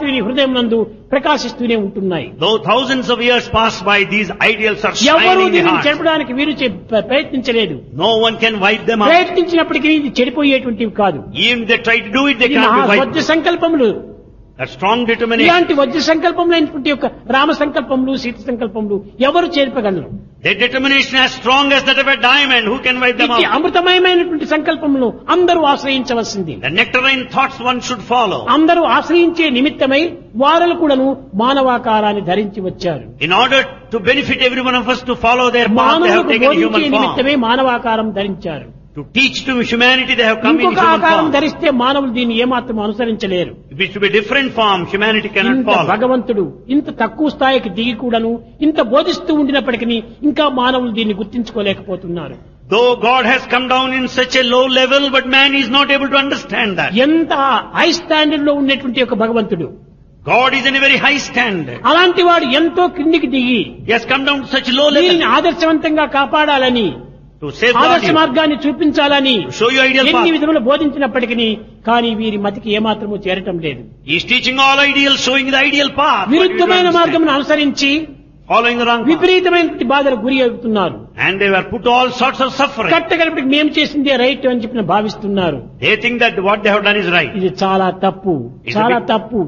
భారతీయుని హృదయం నందు ప్రకాశిస్తూనే ఉంటున్నాయి Though thousands of years pass by, these ideals are ఎవరు shining in the దీనిని heart. చెరపడానికి వీరు చే- ప్రయత్నించలేదు No one can wipe them out. ప్రయత్నించినప్పటికీ ఇది చెడిపోయేటువంటివి కాదు Even if they try to do it, they ఈ cannot మహా be wiped. వజ్ర సంకల్పములు A strong determination. ఇలాంటి వజ్ర సంకల్పములైనటువంటి యొక్క రామ సంకల్పములు సీత సంకల్పములు ఎవరు చేర్పగలరు Their determination as strong as that of a diamond. Who can wipe them ఇది out? అమృతమయమైనటువంటి సంకల్పములు అందరూ ఆశ్రయించవలసింది The nectarine thoughts one should follow. అందరూ ఆశ్రయించే నిమిత్తమై వారలు కూడాను మానవాకారాన్ని ధరించి వచ్చారు In order to benefit every one of us to follow their path, they have మానవులకు taken బోధించే human నిమిత్తమే form. మానవాకారం ధరించారు To teach to humanity, they have come in ఇంకొక human ఆకారం form. ధరిస్తే మానవులు దీన్ని ఏమాత్రం అనుసరించలేరు If it should be different form, humanity cannot ఇంత follow. భగవంతుడు ఇంత తక్కువ స్థాయికి దిగి కూడాను ఇంత బోధిస్తూ ఉండినప్పటికీ ఇంకా మానవులు దీన్ని గుర్తించుకోలేకపోతున్నారు Though God has come down in such a low level, but man is not able to understand that. ఎంత హై స్టాండర్డ్ లో ఉన్నటువంటి ఒక భగవంతుడు God is in a very high standard. అలాంటి వాడు ఎంతో కిందికి దిగి He has come down to such low దీనిని level ఆదర్శవంతంగా కాపాడాలని to safeguard ఆదర్శ you, మార్గాన్ని చూపించాలని to show you ideal ఎన్ని path. విధములు బోధించినప్పటికీ కానీ వీరి మతికి ఏమాత్రము చేరటం లేదు He is teaching all ideals, showing the ideal path. but we don't విరుద్ధమైన understand. మార్గమును అనుసరించి Following the wrong path. విపరీతమైనటువంటి బాధలకు గురి అవుతున్నారు And they were put to all sorts of suffering. కట్టగలిపటికి మేము చేసిందే రైట్ అని చెప్పిన భావిస్తున్నారు They think that what they have done is right. ఇది చాలా తప్పు It's a చాలా big- తప్పు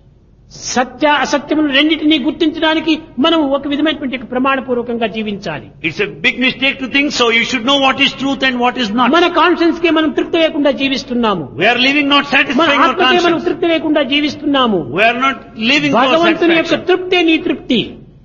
సత్య అసత్యములు రెండింటినీ గుర్తించడానికి మనం ఒక విధమైనటువంటి ప్రమాణపూర్వకంగా జీవించాలి It's a big mistake to think so. You should know what is truth and what is not. మన కాన్షియన్స్ కి మనం తృప్తి లేకుండా జీవిస్తున్నాము We are living not మన satisfying our ఆత్మకే మనం conscience. తృప్తి లేకుండా జీవిస్తున్నాము We are not living for భగవంతుని యొక్క satisfaction. తృప్తే నీ తృప్తి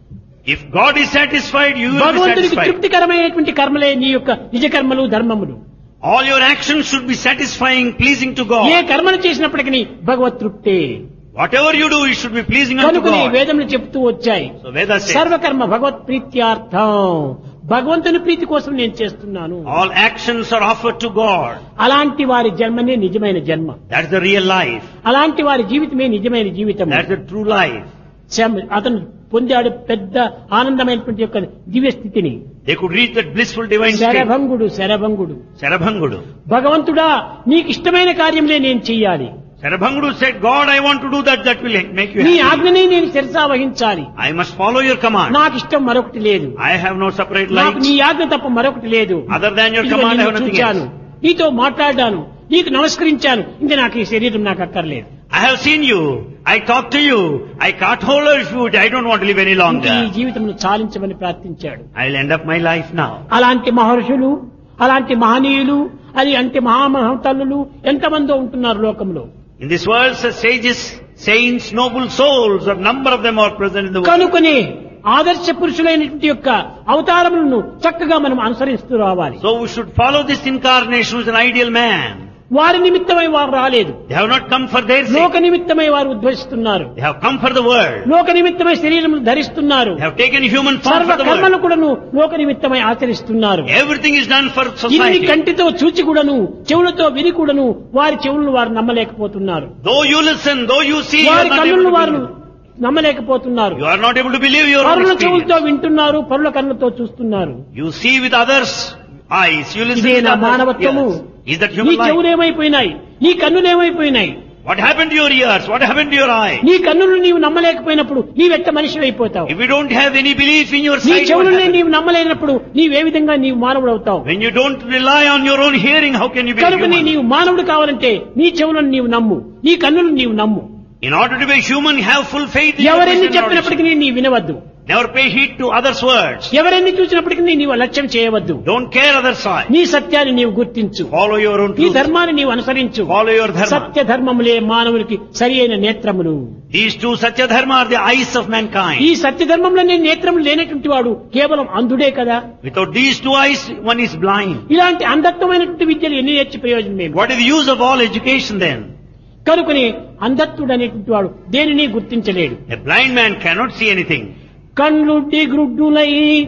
If God is satisfied, you will be భగవంతునికి satisfied. తృప్తికరమైనటువంటి కర్మలే నీ యొక్క నిజ కర్మలు ధర్మములు All your actions should be satisfying, pleasing to A God. కర్మను చేసినప్పటికీ భగవత్ తృప్తే Whatever you do, it should be pleasing unto కనుకనే God. వేదములు చెప్తూ వచ్చాయి So Vedas says, సర్వకర్మ భగవత్ ప్రీత్యార్థం భగవంతుని ప్రీతి కోసం నేను చేస్తున్నాను all actions are offered to God. అలాంటి వారి జన్మనే నిజమైన జన్మ That's the real life. అలాంటి వారి జీవితమే నిజమైన జీవితం That's the true life. శం- అతను పొందాడు పెద్ద ఆనందమైనటువంటి యొక్క దివ్య స్థితిని They could reach that blissful divine state. శరభంగుడు శరభంగుడు Sarabhangudu. భగవంతుడా నీకు ఇష్టమైన కార్యములే నేను చెయ్యాలి Sarabhangudu said, God, I want to do that, that will make you నీ happy. ఆజ్ఞనే నేను శిరసా వహించాలి I must follow your command. నాకు ఇష్టం మరొకటి లేదు I have no separate నాకు life. నీ ఆజ్ఞ తప్ప మరొకటి లేదు Other than your ఇదిగో command, I నిన్ను have nothing చూచాను else. నీతో మాట్లాడాను నీకు నమస్కరించాను ఇంకా నాకు ఈ శరీరం నాకు అక్కర్లేదు I have seen you. I talked to you. I caught hold of you. I don't want to live any ఇంకా longer. ఈ జీవితంలో చాలించమని ప్రార్థించాడు I'll end up my life now. అలాంటి మహర్షులు అలాంటి మహనీయులు అది అంటే మహామహతల్లులు ఎంతమందో ఉంటున్నారు లోకంలో In this world, such sages, saints, noble souls, a number of them are present in the world. కనుకనే ఆదర్శ పురుషులైనటువంటి యొక్క అవతారములను చక్కగా మనం అనుసరిస్తూ రావాలి So we should follow this incarnation who is an ideal man. వారి నిమిత్తమై వారు రాలేదు They have not come for their లోక sake. నిమిత్తమై వారు ఉద్భవిస్తున్నారు They have come for the world. లోక నిమిత్తమై శరీరములు ధరిస్తున్నారు They have taken human form సర్వ for the కర్మలు world. కూడాను లోక నిమిత్తమై ఆచరిస్తున్నారు Everything is done for ఇన్ని society. కంటితో చూచి కూడాను చెవులతో విని కూడాను వారి చెవులను వారు నమ్మలేకపోతున్నారు Though you listen, though you see, you are వారి not కన్నులను able to వారు believe. నమ్మలేకపోతున్నారు You are not able to believe your own పరుల experience. చెవులతో వింటున్నారు పరుల కన్నులతో చూస్తున్నారు You see with others' eyes. You listen ఇదే with నా others' మానవత్వము ears. Is that నీ human life? చెవులు ఏమైపోయినాయి నీ కన్నులు ఏమైపోయినాయి What happened to your ears? What happened to your eye? నీ కన్నులు నీవు నమ్మలేకపోయినప్పుడు నీవెట్ట మనిషి అయిపోతావు If you don't have any belief in your నీ sight, what చెవులని happens? నీవు నమ్మలేనప్పుడు నీవే విధంగా నీవు మానవుడు అవుతావు when you don't rely on your own hearing, how can you be a కనుక human? నీవు మానవుడు కావాలంటే నీ చెవులను నీవు నమ్ము నీ కన్నులు నీవు నమ్ము In order to be human, have full faith in your ఎవరెన్ని vision and audition. చెప్పినప్పటికీ నీ వినవద్దు Never pay heed to others' words. ఎవరెన్ని చూసినప్పటికీ నీవు లక్ష్యం చేయవద్దు Don't care others' side. నీ సత్యాన్ని నీవు గుర్తించు Follow your own నీ truth. ధర్మాన్ని నీవు అనుసరించు Follow your dharma. సత్య ధర్మములే మానవునికి సరి అయిన నేత్రములు These two Satya Dharma are the eyes of ఈ mankind. సత్య ధర్మంలో నేను నేత్రములు లేనటువంటి వాడు కేవలం అంధుడే కదా Without these two eyes, one is blind. ఇలాంటి అంధత్వమైనటువంటి విద్యలు ఎన్ని నేర్చి ప్రయోజనం ఏమి What is the use of all education then? కనుకని అంధత్వుడు అనేటువంటి వాడు దేనిని గుర్తించలేడు A blind man cannot see anything. కళ్ళుడ్డి గ్రుడ్డులై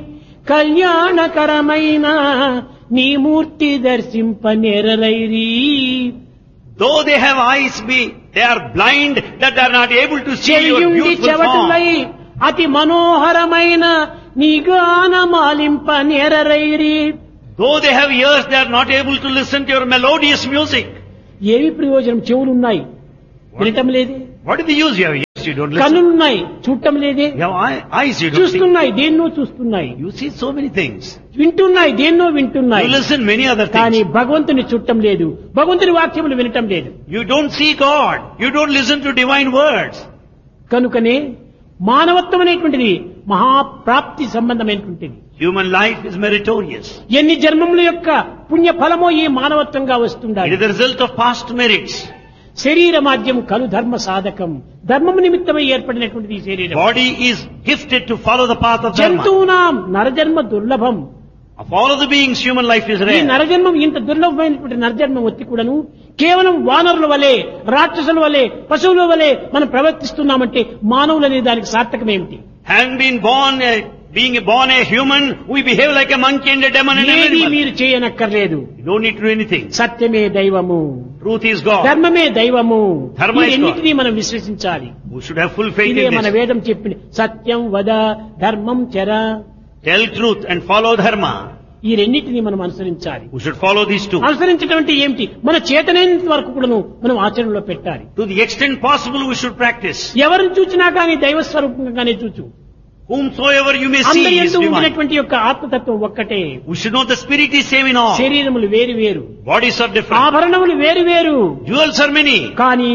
కళ్యాణకరమైన నీ మూర్తి దర్శింప నెరరైరి Though they have eyes, be they are blind that they are not able to see your చెయ్యుండి beautiful చెవటులై form. అతి మనోహరమైన నీ గానమాలింప నెరరైరి Though they have ears, they are not able to listen to your melodious music. ఏమి ప్రయోజనం చెవులున్నాయి వినటం లేదే What is the use? You have ears, you don't listen. కన్నులున్నాయి చూడటం లేదే You have eye- eyes, you don't see. చూస్తున్నాయి దేన్నో చూస్తున్నాయి You see so many things. వింటున్నాయి దేన్నో వింటున్నాయి You listen many other కానీ things. భగవంతుని చుట్టం లేదు భగవంతుని వాక్యములు వినటం లేదు You don't see God. You don't listen to divine words. కనుకనే మానవత్వం అనేటువంటిది మహాప్రాప్తి సంబంధమైనటువంటిది Human life is meritorious. ఎన్ని జన్మముల యొక్క పుణ్య ఫలమో ఈ మానవత్వంగా వస్తుండాలి It is the result of past merits. శరీర మాధ్యం కలు ధర్మ సాధకం ధర్మము నిమిత్తమై ఏర్పడినటువంటిది ఈ శరీరం Body is gifted to follow the path of dharma. జంతువునాం నరజన్మ దుర్లభం Of all of the beings, human life is ఈ rare. నరజన్మం ఇంత దుర్లభమైనటువంటి నరజన్మం వచ్చి కూడాను కేవలం వానరుల వలె రాక్షసుల వలె పశువుల వలె మనం ప్రవర్తిస్తున్నామంటే మానవులు అనే దానికి సార్థకమేమిటి Having been born, a, being born a human, we behave like a monkey and a demon and an ఏది animal. మీరు చేయనక్కర్లేదు You don't need to do anything. సత్యమే దైవము Truth is God. ధర్మమే దైవము ధర్మ is రెండింటినీ మనం విశ్వసించాలి We should have full faith ఇదే in మన this. వేదం చెప్పింది సత్యం వద ధర్మం చెర Tell truth and follow dharma. ఈ రెండింటినీ మనం అనుసరించాలి We should follow these two. అనుసరించడం అంటే ఏమిటి మన చేతనైనంత వరకు కూడాను మనం ఆచరణలో పెట్టాలి To the extent possible, we should practice. ఎవరిని చూచినా కానీ దైవ స్వరూపంగానే చూచు Whomsoever you may see అందరి is ఎందు divine. ఉండినటువంటి యొక్క ఆత్మతత్వం ఒక్కటే We should know the spirit is same in all. శరీరములు వేరు వేరు Bodies are different. ఆభరణములు వేరు వేరు Jewels are many. కానీ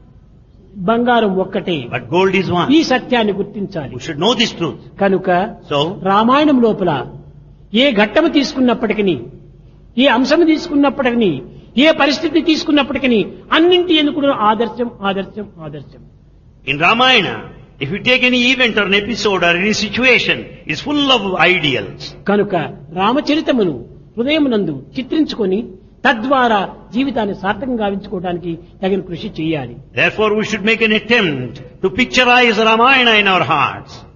బంగారం ఒక్కటే But gold is one. ఈ సత్యాన్ని గుర్తించాలి We should know this truth. కనుక So, రామాయణం లోపల ఏ ఘట్టము తీసుకున్నప్పటికీ ఏ అంశము తీసుకున్నప్పటికీ ఏ పరిస్థితి తీసుకున్నప్పటికీ అన్నింటి ఎందుకు ఆదర్శం ఆదర్శం ఆదర్శం in Ramayana, if you take any event or an episode or any situation, it's full of ideals. కనుక రామచరితమును హృదయమునందు చిత్రించుకొని తద్వారా జీవితాన్ని సార్థకం గావించుకోవడానికి తగిన కృషి చేయాలి Therefore, we should make an attempt to picturize Ramayana in our hearts.